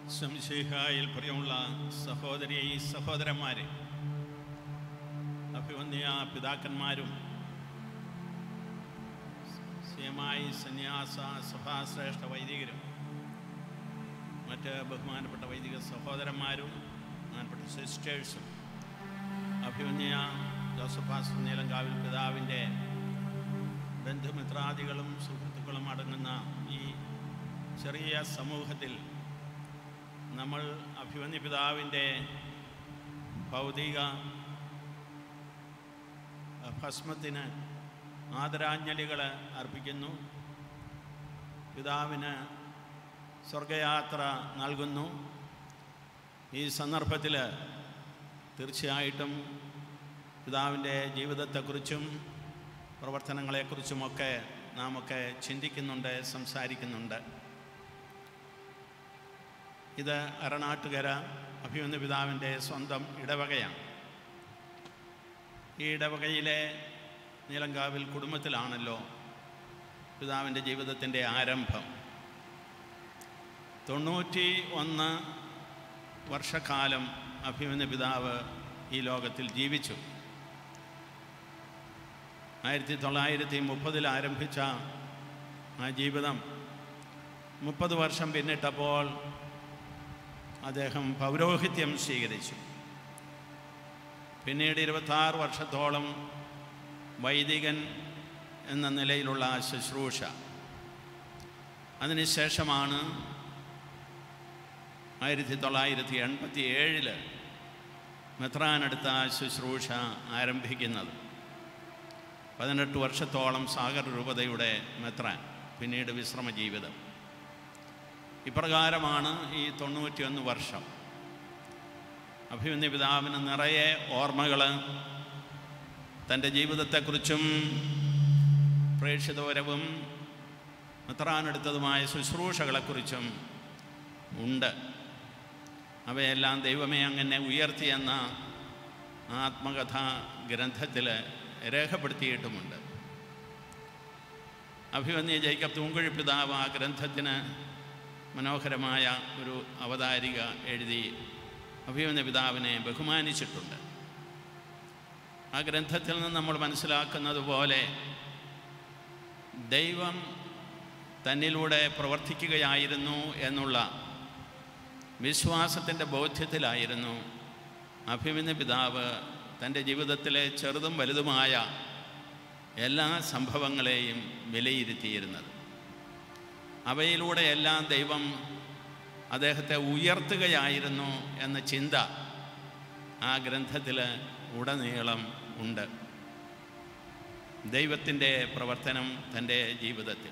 സംശിഹായിൽ പ്രിയമുള്ള സഹോദരി സഹോദരന്മാരെ അഭിവന്യ പിതാക്കന്മാരും സ്വയമായി സന്യാസ സഭാശ്രേഷ്ഠ വൈദികരും മറ്റ് ബഹുമാനപ്പെട്ട വൈദിക സഹോദരന്മാരും ബഹുമാനപ്പെട്ട സിസ്റ്റേഴ്സും അഭിവന്യ ജോസഫാസ് നീലങ്കാവിൽ പിതാവിൻ്റെ ബന്ധുമിത്രാദികളും സുഹൃത്തുക്കളും അടങ്ങുന്ന ഈ ചെറിയ സമൂഹത്തിൽ നമ്മൾ അഭിമന്യ പിതാവിൻ്റെ ഭൗതിക ഭസ്മത്തിന് ആദരാഞ്ജലികൾ അർപ്പിക്കുന്നു പിതാവിന് സ്വർഗയാത്ര നൽകുന്നു ഈ സന്ദർഭത്തിൽ തീർച്ചയായിട്ടും പിതാവിൻ്റെ ജീവിതത്തെക്കുറിച്ചും പ്രവർത്തനങ്ങളെക്കുറിച്ചുമൊക്കെ നാം ഒക്കെ ചിന്തിക്കുന്നുണ്ട് സംസാരിക്കുന്നുണ്ട് ഇത് അരണാട്ടുകര അഭിമന്യ പിതാവിൻ്റെ സ്വന്തം ഇടവകയാണ് ഈ ഇടവകയിലെ നീലങ്കാവിൽ കുടുംബത്തിലാണല്ലോ പിതാവിൻ്റെ ജീവിതത്തിൻ്റെ ആരംഭം തൊണ്ണൂറ്റി ഒന്ന് വർഷക്കാലം അഭിമന്യ പിതാവ് ഈ ലോകത്തിൽ ജീവിച്ചു ആയിരത്തി തൊള്ളായിരത്തി മുപ്പതിൽ ആരംഭിച്ച ആ ജീവിതം മുപ്പത് വർഷം പിന്നിട്ടപ്പോൾ അദ്ദേഹം പൗരോഹിത്യം സ്വീകരിച്ചു പിന്നീട് ഇരുപത്താറ് വർഷത്തോളം വൈദികൻ എന്ന നിലയിലുള്ള ശുശ്രൂഷ അതിനുശേഷമാണ് ആയിരത്തി തൊള്ളായിരത്തി എൺപത്തി ഏഴില് മെത്രാനെടുത്ത ശുശ്രൂഷ ആരംഭിക്കുന്നത് പതിനെട്ട് വർഷത്തോളം സാഗർ രൂപതയുടെ മെത്രാൻ പിന്നീട് വിശ്രമ ജീവിതം ഇപ്രകാരമാണ് ഈ തൊണ്ണൂറ്റിയൊന്ന് വർഷം അഭിമന്യ പിതാവിന് നിറയെ ഓർമ്മകൾ തൻ്റെ ജീവിതത്തെക്കുറിച്ചും പ്രേക്ഷിതപരവും മെത്രാനെടുത്തതുമായ ശുശ്രൂഷകളെക്കുറിച്ചും ഉണ്ട് അവയെല്ലാം ദൈവമേ അങ്ങനെ ഉയർത്തിയെന്ന ആത്മകഥാ ഗ്രന്ഥത്തിൽ രേഖപ്പെടുത്തിയിട്ടുമുണ്ട് അഭിമന്യ ജേക്കബ് തൂങ്കുഴി പിതാവ് ആ ഗ്രന്ഥത്തിന് മനോഹരമായ ഒരു അവതാരിക എഴുതി അഭിമന്യ പിതാവിനെ ബഹുമാനിച്ചിട്ടുണ്ട് ആ ഗ്രന്ഥത്തിൽ നിന്ന് നമ്മൾ മനസ്സിലാക്കുന്നത് പോലെ ദൈവം തന്നിലൂടെ പ്രവർത്തിക്കുകയായിരുന്നു എന്നുള്ള വിശ്വാസത്തിൻ്റെ ബോധ്യത്തിലായിരുന്നു അഭിമന്യ പിതാവ് തൻ്റെ ജീവിതത്തിലെ ചെറുതും വലുതുമായ എല്ലാ സംഭവങ്ങളെയും വിലയിരുത്തിയിരുന്നത് അവയിലൂടെ എല്ലാം ദൈവം അദ്ദേഹത്തെ ഉയർത്തുകയായിരുന്നു എന്ന ചിന്ത ആ ഗ്രന്ഥത്തിൽ ഉടനീളം ഉണ്ട് ദൈവത്തിൻ്റെ പ്രവർത്തനം തൻ്റെ ജീവിതത്തിൽ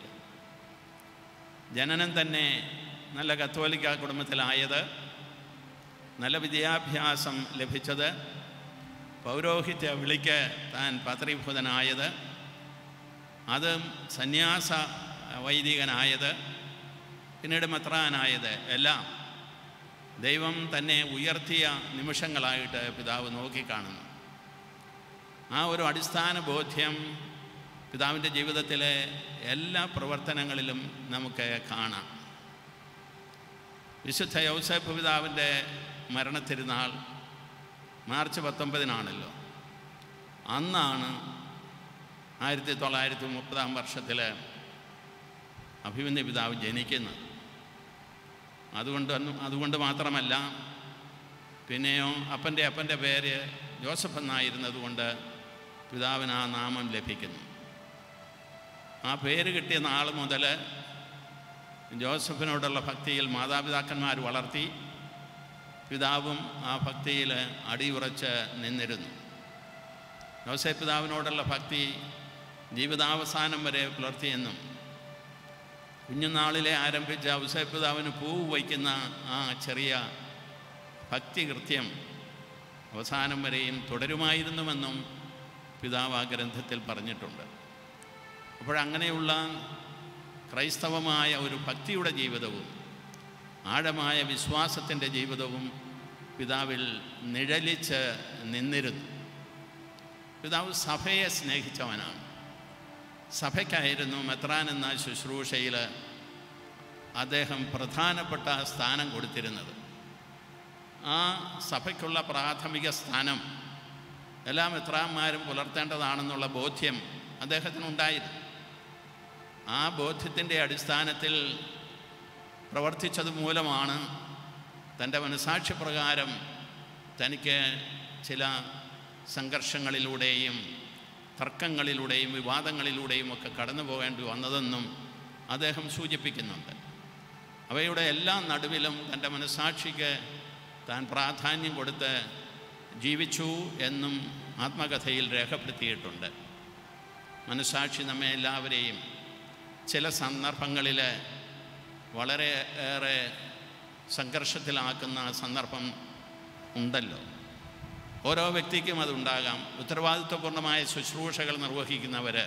ജനനം തന്നെ നല്ല കത്തോലിക്ക കുടുംബത്തിലായത് നല്ല വിദ്യാഭ്യാസം ലഭിച്ചത് പൗരോഹിത്യ വിളിക്ക് താൻ പത്രീഭൂതനായത് അത് സന്യാസ വൈദികനായത് പിന്നീട് മെത്രാനായത് എല്ലാം ദൈവം തന്നെ ഉയർത്തിയ നിമിഷങ്ങളായിട്ട് പിതാവ് നോക്കിക്കാണുന്നു ആ ഒരു അടിസ്ഥാന ബോധ്യം പിതാവിൻ്റെ ജീവിതത്തിലെ എല്ലാ പ്രവർത്തനങ്ങളിലും നമുക്ക് കാണാം വിശുദ്ധ യൗസേപ്പ് പിതാവിൻ്റെ മരണത്തിരുന്നാൾ മാർച്ച് പത്തൊമ്പതിനാണല്ലോ അന്നാണ് ആയിരത്തി തൊള്ളായിരത്തി മുപ്പതാം വർഷത്തിൽ അഭിമന്യ പിതാവ് ജനിക്കുന്നത് അതുകൊണ്ട് അതുകൊണ്ട് മാത്രമല്ല പിന്നെയോ അപ്പൻ്റെ അപ്പൻ്റെ പേര് ജോസഫ് എന്നായിരുന്നതുകൊണ്ട് പിതാവിന് ആ നാമം ലഭിക്കുന്നു ആ പേര് കിട്ടിയ നാൾ മുതൽ ജോസഫിനോടുള്ള ഭക്തിയിൽ മാതാപിതാക്കന്മാർ വളർത്തി പിതാവും ആ ഭക്തിയിൽ അടിയുറച്ച് നിന്നിരുന്നു ജോസഫ് പിതാവിനോടുള്ള ഭക്തി ജീവിതാവസാനം വരെ പുലർത്തിയെന്നും കുഞ്ഞുനാളിലെ ആരംഭിച്ച ഔസേപ്പ് പിതാവിന് പൂവ് വയ്ക്കുന്ന ആ ചെറിയ ഭക്തികൃത്യം അവസാനം വരെയും തുടരുമായിരുന്നുവെന്നും പിതാവ് ആ ഗ്രന്ഥത്തിൽ പറഞ്ഞിട്ടുണ്ട് അപ്പോഴങ്ങനെയുള്ള ക്രൈസ്തവമായ ഒരു ഭക്തിയുടെ ജീവിതവും ആഴമായ വിശ്വാസത്തിൻ്റെ ജീവിതവും പിതാവിൽ നിഴലിച്ച് നിന്നിരുന്നു പിതാവ് സഭയെ സ്നേഹിച്ചവനാണ് സഭയ്ക്കായിരുന്നു മെത്രാൻ എന്ന ശുശ്രൂഷയിൽ അദ്ദേഹം പ്രധാനപ്പെട്ട സ്ഥാനം കൊടുത്തിരുന്നത് ആ സഭയ്ക്കുള്ള പ്രാഥമിക സ്ഥാനം എല്ലാ മെത്രാന്മാരും പുലർത്തേണ്ടതാണെന്നുള്ള ബോധ്യം അദ്ദേഹത്തിനുണ്ടായിരുന്നു ആ ബോധ്യത്തിൻ്റെ അടിസ്ഥാനത്തിൽ പ്രവർത്തിച്ചത് മൂലമാണ് തൻ്റെ മനസാക്ഷ്യപ്രകാരം തനിക്ക് ചില സംഘർഷങ്ങളിലൂടെയും തർക്കങ്ങളിലൂടെയും വിവാദങ്ങളിലൂടെയും ഒക്കെ കടന്നു പോകേണ്ടി വന്നതെന്നും അദ്ദേഹം സൂചിപ്പിക്കുന്നുണ്ട് അവയുടെ എല്ലാ നടുവിലും തൻ്റെ മനസാക്ഷിക്ക് താൻ പ്രാധാന്യം കൊടുത്ത് ജീവിച്ചു എന്നും ആത്മകഥയിൽ രേഖപ്പെടുത്തിയിട്ടുണ്ട് മനസാക്ഷി നമ്മെ എല്ലാവരെയും ചില സന്ദർഭങ്ങളിൽ വളരെ ഏറെ സംഘർഷത്തിലാക്കുന്ന സന്ദർഭം ഉണ്ടല്ലോ ഓരോ വ്യക്തിക്കും അതുണ്ടാകാം ഉത്തരവാദിത്വപൂർണമായ ശുശ്രൂഷകൾ നിർവഹിക്കുന്നവർ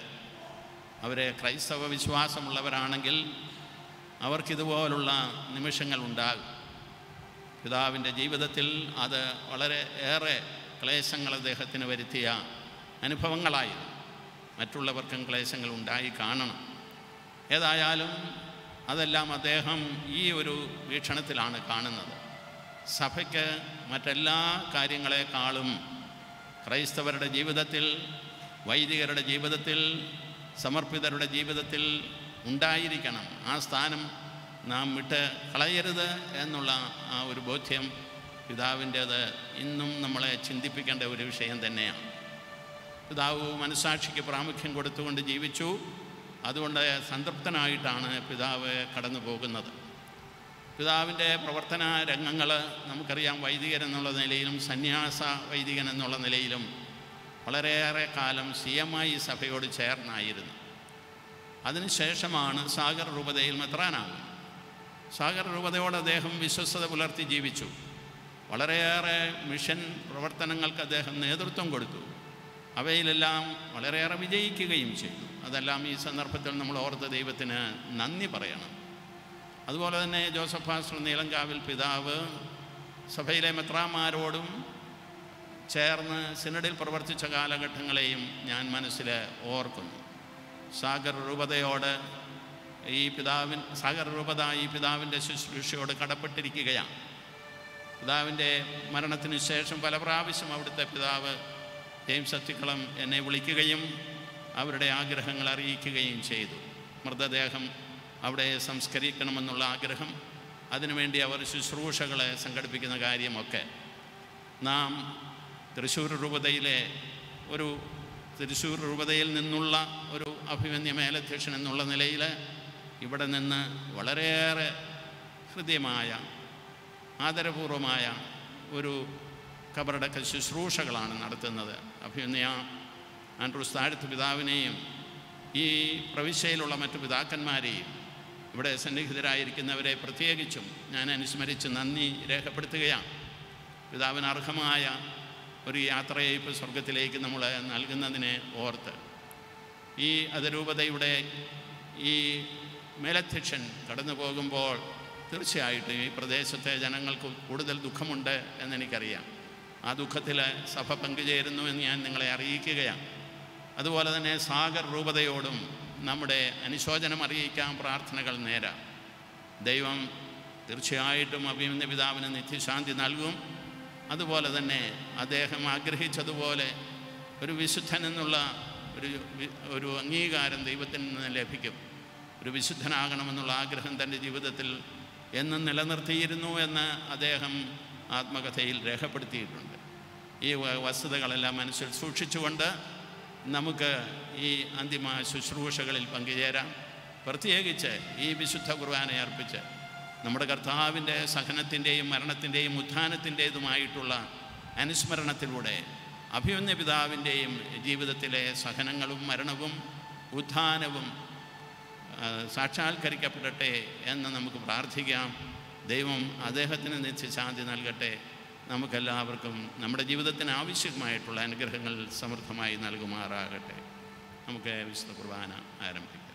അവർ ക്രൈസ്തവ വിശ്വാസമുള്ളവരാണെങ്കിൽ അവർക്കിതുപോലുള്ള നിമിഷങ്ങൾ ഉണ്ടാകും പിതാവിൻ്റെ ജീവിതത്തിൽ അത് വളരെ ഏറെ ക്ലേശങ്ങൾ അദ്ദേഹത്തിന് വരുത്തിയ അനുഭവങ്ങളായിരുന്നു മറ്റുള്ളവർക്കും ക്ലേശങ്ങൾ ഉണ്ടായി കാണണം ഏതായാലും അതെല്ലാം അദ്ദേഹം ഈ ഒരു വീക്ഷണത്തിലാണ് കാണുന്നത് സഭയ്ക്ക് മറ്റെല്ലാ കാര്യങ്ങളെക്കാളും ക്രൈസ്തവരുടെ ജീവിതത്തിൽ വൈദികരുടെ ജീവിതത്തിൽ സമർപ്പിതരുടെ ജീവിതത്തിൽ ഉണ്ടായിരിക്കണം ആ സ്ഥാനം നാം വിട്ട് കളയരുത് എന്നുള്ള ആ ഒരു ബോധ്യം പിതാവിൻ്റേത് ഇന്നും നമ്മളെ ചിന്തിപ്പിക്കേണ്ട ഒരു വിഷയം തന്നെയാണ് പിതാവ് മനസാക്ഷിക്ക് പ്രാമുഖ്യം കൊടുത്തുകൊണ്ട് ജീവിച്ചു അതുകൊണ്ട് സംതൃപ്തനായിട്ടാണ് പിതാവ് കടന്നു പോകുന്നത് പിതാവിൻ്റെ പ്രവർത്തന രംഗങ്ങൾ നമുക്കറിയാം വൈദികൻ എന്നുള്ള നിലയിലും സന്യാസ വൈദികൻ എന്നുള്ള നിലയിലും വളരെയേറെ കാലം സി എം ഐ സഭയോട് ചേർന്നായിരുന്നു അതിനുശേഷമാണ് സാഗർ രൂപതയിൽ മെത്രാനാകുന്നത് സാഗർ രൂപതയോട് അദ്ദേഹം വിശ്വസ്തത പുലർത്തി ജീവിച്ചു വളരെയേറെ മിഷൻ പ്രവർത്തനങ്ങൾക്ക് അദ്ദേഹം നേതൃത്വം കൊടുത്തു അവയിലെല്ലാം വളരെയേറെ വിജയിക്കുകയും ചെയ്തു അതെല്ലാം ഈ സന്ദർഭത്തിൽ നമ്മൾ ഓർത്ത ദൈവത്തിന് നന്ദി പറയണം അതുപോലെ തന്നെ ജോസഫ് ഫാസ്റ്റർ നീലങ്കാവിൽ പിതാവ് സഭയിലെ മെത്രാമാരോടും ചേർന്ന് സിനഡിൽ പ്രവർത്തിച്ച കാലഘട്ടങ്ങളെയും ഞാൻ മനസ്സിൽ ഓർക്കുന്നു സാഗർ രൂപതയോട് ഈ പിതാവിൻ സാഗർ രൂപത ഈ പിതാവിൻ്റെ ശുശ്രൂഷയോട് കടപ്പെട്ടിരിക്കുകയാണ് പിതാവിൻ്റെ മരണത്തിന് ശേഷം പല പ്രാവശ്യം അവിടുത്തെ പിതാവ് ജെയിംസ് അത്തിക്കളം എന്നെ വിളിക്കുകയും അവരുടെ ആഗ്രഹങ്ങൾ അറിയിക്കുകയും ചെയ്തു മൃതദേഹം അവിടെ സംസ്കരിക്കണമെന്നുള്ള ആഗ്രഹം അതിനുവേണ്ടി അവർ ശുശ്രൂഷകളെ സംഘടിപ്പിക്കുന്ന കാര്യമൊക്കെ നാം തൃശ്ശൂർ രൂപതയിലെ ഒരു തൃശ്ശൂർ രൂപതയിൽ നിന്നുള്ള ഒരു അഭിമന്യ മേലധ്യക്ഷൻ എന്നുള്ള നിലയിൽ ഇവിടെ നിന്ന് വളരെയേറെ ഹൃദ്യമായ ആദരപൂർവമായ ഒരു കബറടക്ക ശുശ്രൂഷകളാണ് നടത്തുന്നത് അഭിമന്യ ആൻഡ്രൂസ് താഴത്ത് പിതാവിനെയും ഈ പ്രവിശ്യയിലുള്ള മറ്റു പിതാക്കന്മാരെയും ഇവിടെ സന്നിഹിതരായിരിക്കുന്നവരെ പ്രത്യേകിച്ചും ഞാൻ അനുസ്മരിച്ച് നന്ദി രേഖപ്പെടുത്തുകയാണ് പിതാവിന് അർഹമായ ഒരു യാത്രയയപ്പ് സ്വർഗത്തിലേക്ക് നമ്മൾ നൽകുന്നതിനെ ഓർത്ത് ഈ അതിരൂപതയുടെ ഈ മേലധ്യക്ഷൻ കടന്നു പോകുമ്പോൾ തീർച്ചയായിട്ടും ഈ പ്രദേശത്തെ ജനങ്ങൾക്ക് കൂടുതൽ ദുഃഖമുണ്ട് എന്നെനിക്കറിയാം ആ ദുഃഖത്തിൽ സഭ പങ്കുചേരുന്നു എന്ന് ഞാൻ നിങ്ങളെ അറിയിക്കുകയാണ് അതുപോലെ തന്നെ സാഗർ രൂപതയോടും നമ്മുടെ അനുശോചനം അറിയിക്കാൻ പ്രാർത്ഥനകൾ നേരാം ദൈവം തീർച്ചയായിട്ടും അഭിമന്യ പിതാവിന് നിത്യശാന്തി നൽകും അതുപോലെ തന്നെ അദ്ദേഹം ആഗ്രഹിച്ചതുപോലെ ഒരു വിശുദ്ധൻ എന്നുള്ള ഒരു വി- ഒരു അംഗീകാരം ദൈവത്തിൽ നിന്ന് ലഭിക്കും ഒരു വിശുദ്ധനാകണമെന്നുള്ള ആഗ്രഹം തൻ്റെ ജീവിതത്തിൽ എന്നും നിലനിർത്തിയിരുന്നു എന്ന് അദ്ദേഹം ആത്മകഥയിൽ രേഖപ്പെടുത്തിയിട്ടുണ്ട് ഈ വ- വസ്തുതകളെല്ലാം മനസ്സിൽ സൂക്ഷിച്ചുകൊണ്ട് നമുക്ക് ഈ അന്തിമ ശുശ്രൂഷകളിൽ പങ്കുചേരാം പ്രത്യേകിച്ച് ഈ വിശുദ്ധ കുർബാന അർപ്പിച്ച് നമ്മുടെ കർത്താവിൻ്റെ സഹനത്തിൻ്റെയും മരണത്തിൻ്റെയും ഉത്ഥാനത്തിൻ്റേതുമായിട്ടുള്ള അനുസ്മരണത്തിലൂടെ അഭിമന്യ പിതാവിൻ്റെയും ജീവിതത്തിലെ സഹനങ്ങളും മരണവും ഉത്ഥാനവും ആ, സാക്ഷാത്കരിക്കപ്പെടട്ടെ എന്ന് നമുക്ക് പ്രാർത്ഥിക്കാം ദൈവം അദ്ദേഹത്തിന് നിത്യശാന്തി നൽകട്ടെ നമുക്കെല്ലാവർക്കും നമ്മുടെ ജീവിതത്തിന് ആവശ്യമായിട്ടുള്ള അനുഗ്രഹങ്ങൾ സമൃദ്ധമായി നൽകുമാറാകട്ടെ നമുക്ക് വിശുദ്ധ കുർബാന ആരംഭിക്കാം